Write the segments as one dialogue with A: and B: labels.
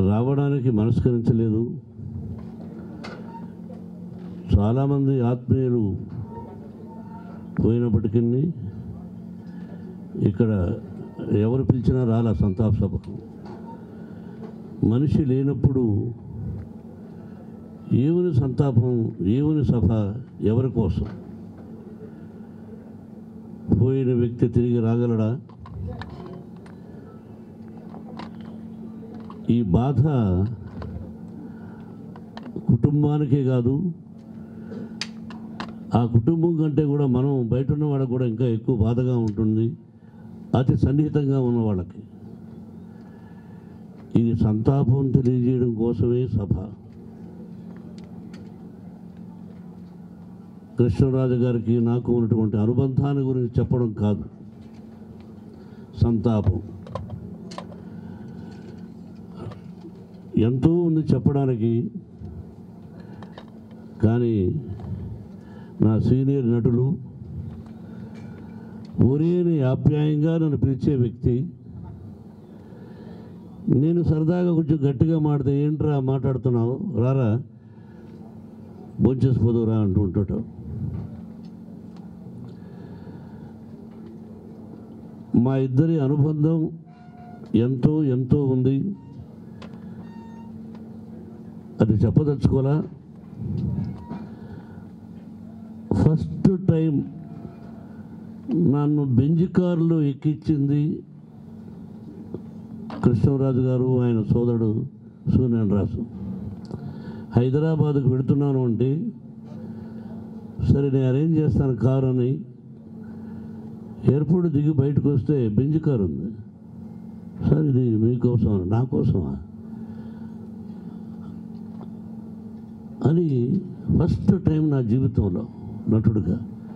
A: రావడానికి మనస్కరించలేదు చాలామంది ఆత్మీయులు పోయినప్పటికీ ఇక్కడ ఎవరు పిలిచినా రాలా సంతాప సభకు మనిషి లేనప్పుడు ఏముని సంతాపం ఏముని సభ ఎవరి కోసం పోయిన వ్యక్తి తిరిగి రాగలడా ఈ బాధ కుటుంబానికే కాదు ఆ కుటుంబం కంటే కూడా మనం బయట ఉన్న వాళ్ళకి కూడా ఇంకా ఎక్కువ బాధగా ఉంటుంది అతి సన్నిహితంగా ఉన్న వాళ్ళకి ఇది సంతాపం తెలియజేయడం కోసమే సభ కృష్ణరాజు గారికి నాకు ఉన్నటువంటి అనుబంధాన్ని గురించి చెప్పడం కాదు సంతాపం ఎంతో ఉంది చెప్పడానికి కానీ నా సీనియర్ నటులు ఒరేని ఆప్యాయంగా నన్ను పిలిచే వ్యక్తి నేను సరదాగా కొంచెం గట్టిగా మాడితే ఏంట్రా మాట్లాడుతున్నావు రారా బొంచేసిపోదురా అంటూ ఉంటాడు మా ఇద్దరి అనుబంధం ఎంతో ఎంతో ఉంది అది చెప్పదలుచుకోవాలా ఫస్ట్ టైం నన్ను బెంజ్ కారులో ఎక్కించింది కృష్ణరాజు గారు ఆయన సోదరుడు సూర్యన్ రాసు హైదరాబాద్కు వెళుతున్నాను అంటే సరే నేను అరేంజ్ చేస్తాను కారు అని ఎయిర్పోర్ట్ దిగి బయటకు వస్తే బెంజ్ కారు ఉంది సార్ ఇది మీకోసం నా కోసమా అని ఫస్ట్ టైం నా జీవితంలో నటుడుగా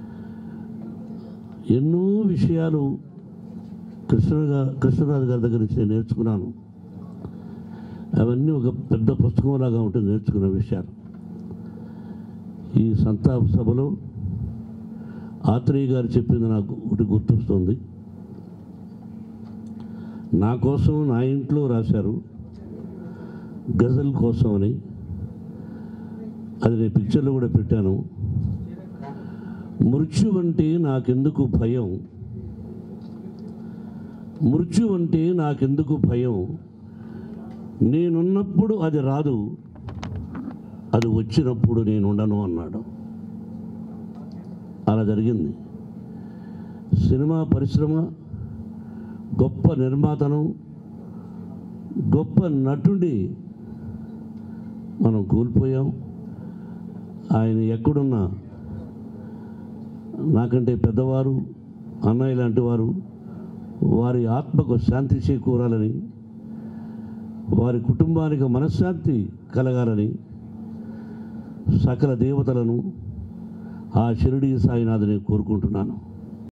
A: ఎన్నో విషయాలు కృష్ణగా కృష్ణరాజు గారి దగ్గర నుంచి నేను నేర్చుకున్నాను అవన్నీ ఒక పెద్ద పుస్తకంలాగా ఉంటుంది నేర్చుకున్న విషయాలు ఈ సంతాప సభలో ఆత్రేయ గారు చెప్పింది నాకు ఒకటి గుర్తొస్తుంది నా కోసం నా ఇంట్లో రాశారు గజల్ కోసం అని అది నేను పిక్చర్లో కూడా పెట్టాను మృత్యు అంటే నాకెందుకు భయం మృత్యు అంటే నాకెందుకు భయం నేనున్నప్పుడు అది రాదు అది వచ్చినప్పుడు నేను ఉండను అన్నాడు అలా జరిగింది సినిమా పరిశ్రమ గొప్ప నిర్మాతను గొప్ప నటుడి మనం కోల్పోయాం ఆయన ఎక్కడున్నా నాకంటే పెద్దవారు అన్నయ్య లాంటి వారు వారి ఆత్మకు శాంతి చేకూరాలని వారి కుటుంబానికి మనశ్శాంతి కలగాలని సకల దేవతలను ఆ షిరిడి సాయినాథుని కోరుకుంటున్నాను